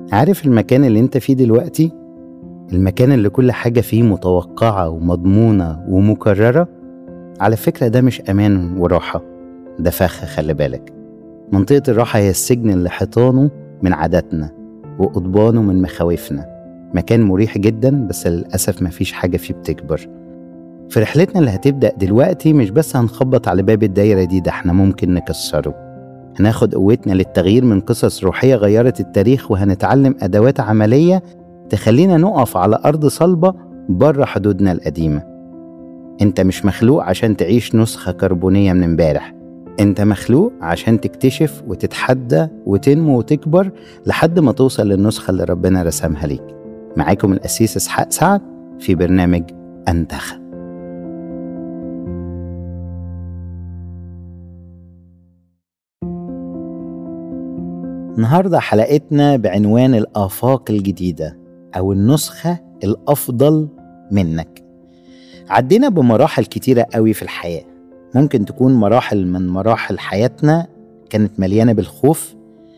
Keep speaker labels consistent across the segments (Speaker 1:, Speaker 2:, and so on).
Speaker 1: عارف المكان اللي انت فيه دلوقتي المكان اللي كل حاجة فيه متوقعة ومضمونة ومكررة على فكرة ده مش أمان وراحة ده فخ خلي بالك منطقة الراحة هي السجن اللي حيطانه من عاداتنا وقضبانه من مخاوفنا مكان مريح جدا بس للأسف مفيش حاجة فيه بتكبر في رحلتنا اللي هتبدأ دلوقتي مش بس هنخبط على باب الدايرة دي ده احنا ممكن نكسره هناخد قوتنا للتغيير من قصص روحية غيرت التاريخ وهنتعلم أدوات عملية تخلينا نقف على أرض صلبة بره حدودنا القديمة انت مش مخلوق عشان تعيش نسخة كربونية من امبارح انت مخلوق عشان تكتشف وتتحدى وتنمو وتكبر لحد ما توصل للنسخة اللي ربنا رسمها ليك معاكم الأسيس إسحاق سعد في برنامج أنتخب النهاردة حلقتنا بعنوان الآفاق الجديدة أو النسخة الأفضل منك عدينا بمراحل كتيرة قوي في الحياة ممكن تكون مراحل من مراحل حياتنا كانت مليانة بالخوف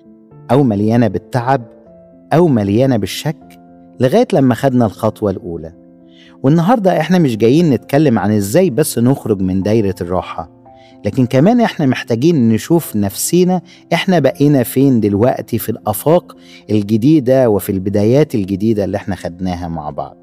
Speaker 1: أو مليانة بالتعب أو مليانة بالشك لغاية لما خدنا الخطوة الأولى والنهاردة إحنا مش جايين نتكلم عن إزاي بس نخرج من دايرة الراحة لكن كمان احنا محتاجين نشوف نفسينا احنا بقينا فين دلوقتي في الافاق الجديده وفي البدايات الجديده اللي احنا خدناها مع بعض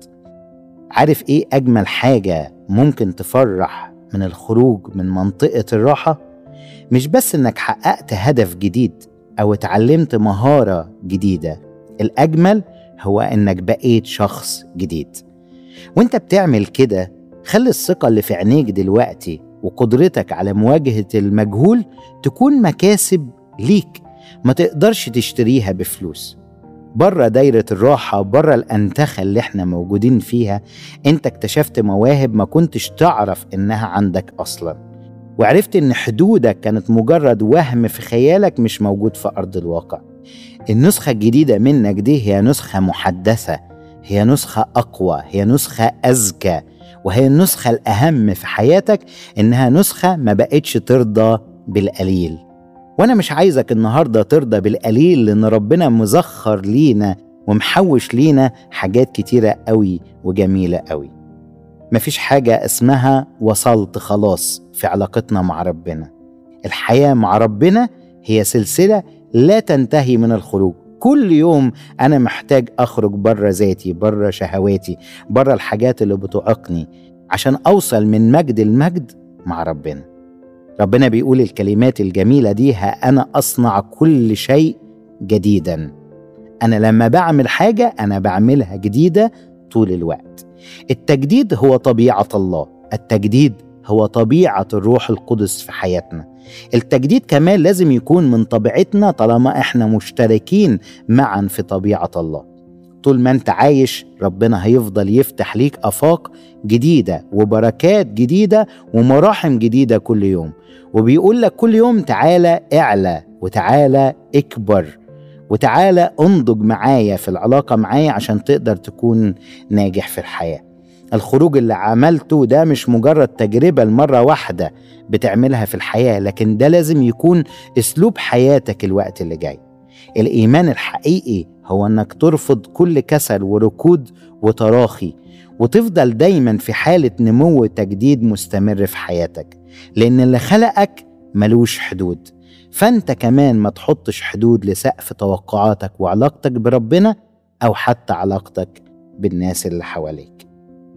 Speaker 1: عارف ايه اجمل حاجه ممكن تفرح من الخروج من منطقه الراحه مش بس انك حققت هدف جديد او اتعلمت مهاره جديده الاجمل هو انك بقيت شخص جديد وانت بتعمل كده خلي الثقه اللي في عينيك دلوقتي وقدرتك على مواجهة المجهول تكون مكاسب ليك ما تقدرش تشتريها بفلوس بره دايرة الراحة بره الأنتخة اللي احنا موجودين فيها انت اكتشفت مواهب ما كنتش تعرف انها عندك أصلا وعرفت ان حدودك كانت مجرد وهم في خيالك مش موجود في أرض الواقع النسخة الجديدة منك دي هي نسخة محدثة هي نسخة أقوى هي نسخة أذكى وهي النسخة الأهم في حياتك إنها نسخة ما بقتش ترضى بالقليل وأنا مش عايزك النهاردة ترضى بالقليل لأن ربنا مزخر لينا ومحوش لينا حاجات كتيرة قوي وجميلة قوي مفيش حاجة اسمها وصلت خلاص في علاقتنا مع ربنا الحياة مع ربنا هي سلسلة لا تنتهي من الخروج كل يوم انا محتاج اخرج بره ذاتي بره شهواتي بره الحاجات اللي بتعيقني عشان اوصل من مجد المجد مع ربنا ربنا بيقول الكلمات الجميله دي ها انا اصنع كل شيء جديدا انا لما بعمل حاجه انا بعملها جديده طول الوقت التجديد هو طبيعه الله التجديد هو طبيعه الروح القدس في حياتنا التجديد كمان لازم يكون من طبيعتنا طالما احنا مشتركين معا في طبيعه الله طول ما انت عايش ربنا هيفضل يفتح ليك افاق جديده وبركات جديده ومراحم جديده كل يوم وبيقول لك كل يوم تعالى اعلى وتعالى اكبر وتعالى انضج معايا في العلاقه معايا عشان تقدر تكون ناجح في الحياه الخروج اللي عملته ده مش مجرد تجربة لمرة واحدة بتعملها في الحياة لكن ده لازم يكون أسلوب حياتك الوقت اللي جاي الإيمان الحقيقي هو أنك ترفض كل كسل وركود وتراخي وتفضل دايما في حالة نمو وتجديد مستمر في حياتك لأن اللي خلقك ملوش حدود فأنت كمان ما تحطش حدود لسقف توقعاتك وعلاقتك بربنا أو حتى علاقتك بالناس اللي حواليك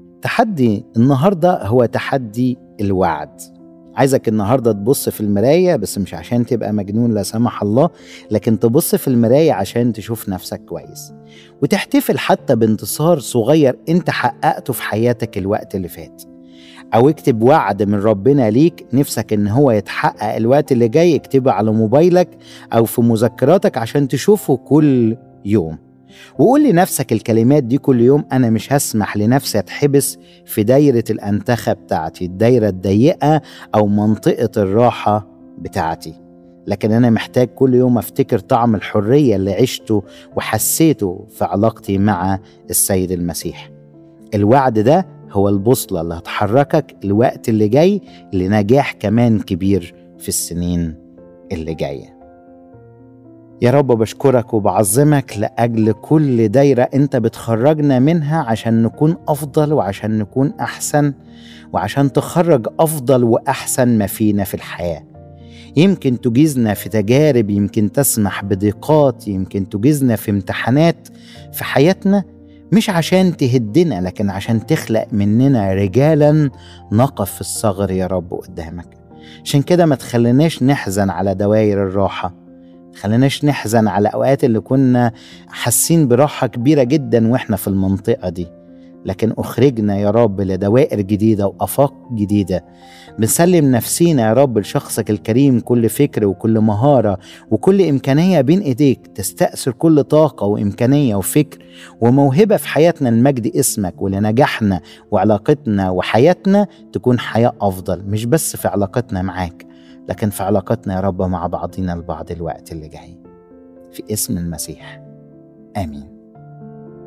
Speaker 1: تحدي النهارده هو تحدي الوعد عايزك النهارده تبص في المرايه بس مش عشان تبقى مجنون لا سمح الله لكن تبص في المرايه عشان تشوف نفسك كويس وتحتفل حتى بانتصار صغير انت حققته في حياتك الوقت اللي فات او اكتب وعد من ربنا ليك نفسك ان هو يتحقق الوقت اللي جاي اكتبه على موبايلك او في مذكراتك عشان تشوفه كل يوم وقول لنفسك الكلمات دي كل يوم أنا مش هسمح لنفسي أتحبس في دايرة الأنتخة بتاعتي الدايرة الضيقة أو منطقة الراحة بتاعتي لكن أنا محتاج كل يوم أفتكر طعم الحرية اللي عشته وحسيته في علاقتي مع السيد المسيح الوعد ده هو البوصلة اللي هتحركك الوقت اللي جاي لنجاح كمان كبير في السنين اللي جايه يا رب بشكرك وبعظمك لأجل كل دايرة أنت بتخرجنا منها عشان نكون أفضل وعشان نكون أحسن وعشان تخرج أفضل وأحسن ما فينا في الحياة يمكن تجيزنا في تجارب يمكن تسمح بضيقات يمكن تجيزنا في امتحانات في حياتنا مش عشان تهدنا لكن عشان تخلق مننا رجالا نقف في الصغر يا رب قدامك عشان كده ما تخليناش نحزن على دوائر الراحة خليناش نحزن على أوقات اللي كنا حاسين براحة كبيرة جدا وإحنا في المنطقة دي لكن أخرجنا يا رب لدوائر جديدة وآفاق جديدة بنسلم نفسينا يا رب لشخصك الكريم كل فكر وكل مهارة وكل إمكانية بين إيديك تستأثر كل طاقة وإمكانية وفكر وموهبة في حياتنا لمجد اسمك ولنجاحنا وعلاقتنا وحياتنا تكون حياة أفضل مش بس في علاقتنا معاك لكن في علاقتنا يا رب مع بعضنا البعض الوقت اللي جاي في اسم المسيح آمين